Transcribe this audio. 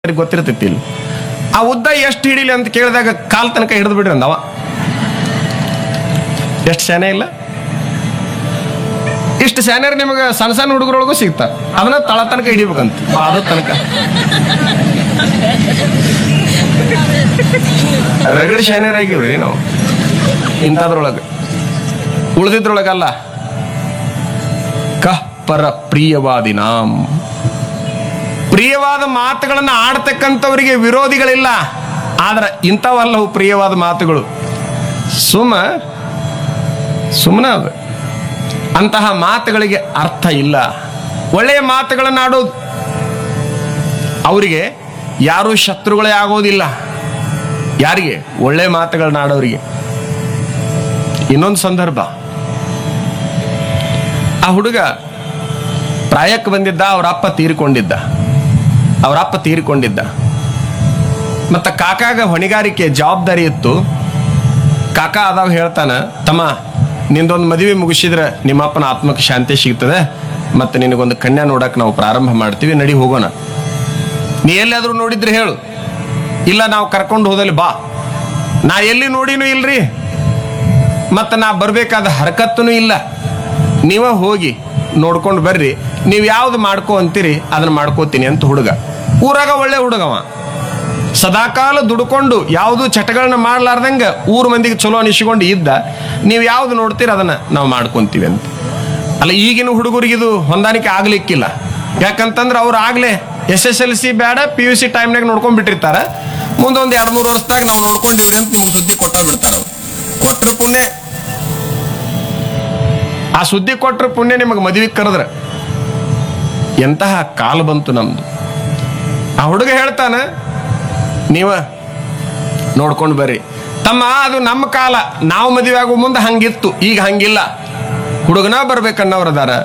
ಅವ್ರಿಗೆ ಗೊತ್ತಿರ್ತೈತಿ ಇಲ್ಲಿ ಆ ಉದ್ದ ಎಷ್ಟು ಹಿಡಿಲಿ ಅಂತ ಕೇಳಿದಾಗ ಕಾಲ್ ತನಕ ಹಿಡಿದು ಬಿಡ್ರಿ ಅಂದವ ಎಷ್ಟು ಶಾನೆ ಇಲ್ಲ ಇಷ್ಟು ಶಾನ್ಯರ್ ನಿಮಗೆ ಸಣ್ಣ ಸಣ್ಣ ಹುಡುಗರೊಳಗೂ ಸಿಗ್ತಾರ ಅದನ್ನ ತಳ ತನಕ ಹಿಡಿಬೇಕಂತ ಪಾದ ತನಕ ರಗಡ್ ಶಾನ್ಯರ್ ಆಗಿವ್ರಿ ನಾವು ಇಂಥದ್ರೊಳಗೆ ಉಳಿದಿದ್ರೊಳಗಲ್ಲ ಕಹ್ ಪರ ಪ್ರಿಯವಾದಿನಾಂ ಪ್ರಿಯವಾದ ಮಾತುಗಳನ್ನು ಆಡ್ತಕ್ಕಂಥವರಿಗೆ ವಿರೋಧಿಗಳಿಲ್ಲ ಆದ್ರೆ ಇಂಥವಲ್ಲವು ಪ್ರಿಯವಾದ ಮಾತುಗಳು ಸುಮ್ಮ ಸುಮ್ಮನೆ ಅದು ಅಂತಹ ಮಾತುಗಳಿಗೆ ಅರ್ಥ ಇಲ್ಲ ಒಳ್ಳೆಯ ಮಾತುಗಳನ್ನು ಆಡೋದು ಅವರಿಗೆ ಯಾರೂ ಶತ್ರುಗಳೇ ಆಗೋದಿಲ್ಲ ಯಾರಿಗೆ ಒಳ್ಳೆಯ ಮಾತುಗಳನ್ನ ಆಡೋರಿಗೆ ಇನ್ನೊಂದು ಸಂದರ್ಭ ಆ ಹುಡುಗ ಪ್ರಾಯಕ್ಕೆ ಬಂದಿದ್ದ ಅವ್ರ ಅಪ್ಪ ತೀರಿಕೊಂಡಿದ್ದ ಅವ್ರ ಅಪ್ಪ ತೀರಿಕೊಂಡಿದ್ದ ಮತ್ತ ಕಾಕಾಗ ಹೊಣೆಗಾರಿಕೆ ಜವಾಬ್ದಾರಿ ಇತ್ತು ಕಾಕ ಅದಾವ ಹೇಳ್ತಾನ ತಮ್ಮ ನಿಂದೊಂದು ಮದುವೆ ಮುಗಿಸಿದ್ರೆ ನಿಮ್ಮ ಅಪ್ಪನ ಆತ್ಮಕ್ಕೆ ಶಾಂತಿ ಸಿಗ್ತದೆ ಮತ್ತೆ ನಿನಗೊಂದು ಕನ್ಯಾ ನೋಡಕ್ ನಾವು ಪ್ರಾರಂಭ ಮಾಡ್ತೀವಿ ನಡಿ ಹೋಗೋಣ ನೀ ಎಲ್ಲಾದ್ರೂ ನೋಡಿದ್ರೆ ಹೇಳು ಇಲ್ಲ ನಾವು ಕರ್ಕೊಂಡು ಹೋದಲ್ಲಿ ಬಾ ನಾ ಎಲ್ಲಿ ನೋಡಿನೂ ಇಲ್ರಿ ಮತ್ತು ನಾ ಬರಬೇಕಾದ ಹರಕತ್ತೂ ಇಲ್ಲ ನೀವ ಹೋಗಿ ನೋಡ್ಕೊಂಡು ಬರ್ರಿ ನೀವು ಯಾವ್ದು ಮಾಡ್ಕೋ ಅಂತೀರಿ ಅದನ್ನ ಮಾಡ್ಕೋತೀನಿ ಅಂತ ಹುಡುಗ ಊರಾಗ ಒಳ್ಳೆ ಹುಡುಗವ ಸದಾಕಾಲ ದುಡ್ಕೊಂಡು ಯಾವುದು ಚಟಗಳನ್ನ ಮಾಡ್ಲಾರ್ದಂಗ ಊರ್ ಮಂದಿಗೆ ಚಲೋ ಅನಿಸ್ಕೊಂಡು ಇದ್ದ ನೀವು ಯಾವ್ದು ನೋಡ್ತೀರಿ ಅದನ್ನ ನಾವು ಮಾಡ್ಕೊಂತೀವಿ ಅಂತ ಅಲ್ಲ ಈಗಿನ ಹುಡುಗರಿಗೆ ಇದು ಹೊಂದಾಣಿಕೆ ಆಗ್ಲಿಕ್ಕಿಲ್ಲ ಯಾಕಂತಂದ್ರೆ ಅವ್ರು ಆಗ್ಲೇ ಎಸ್ ಎಸ್ ಎಲ್ ಸಿ ಬೇಡ ಪಿ ಯು ಸಿ ಟೈಮ್ನಾಗ ನೋಡ್ಕೊಂಡ್ ಬಿಟ್ಟಿರ್ತಾರ ಮುಂದೊಂದು ಎರಡು ಮೂರು ವರ್ಷದಾಗ ನಾವು ನೋಡ್ಕೊಂಡಿವ್ರಿ ಅಂತ ನಿಮ್ಗೆ ಸುದ್ದಿ ಕೊಟ್ಟ ಬಿಡ್ತಾರ ಅವ್ರು ಕೊಟ್ರ ಪುಣ್ಯ ಆ ಸುದ್ದಿ ಕೊಟ್ರ ಪುಣ್ಯ ನಿಮಗೆ ಮದುವೆ ಕರೆದ್ರ ಎಂತಹ ಕಾಲ ಬಂತು ನಮ್ದು ಆ ಹುಡುಗ ಹೇಳ್ತಾನ ನೀವ ನೋಡ್ಕೊಂಡು ಬರ್ರಿ ತಮ್ಮ ಅದು ನಮ್ಮ ಕಾಲ ನಾವು ಮದುವೆ ಆಗೋ ಮುಂದೆ ಹಂಗಿತ್ತು ಈಗ ಹಂಗಿಲ್ಲ ಹುಡುಗನ ಬರ್ಬೇಕನ್ನೋರದಾರ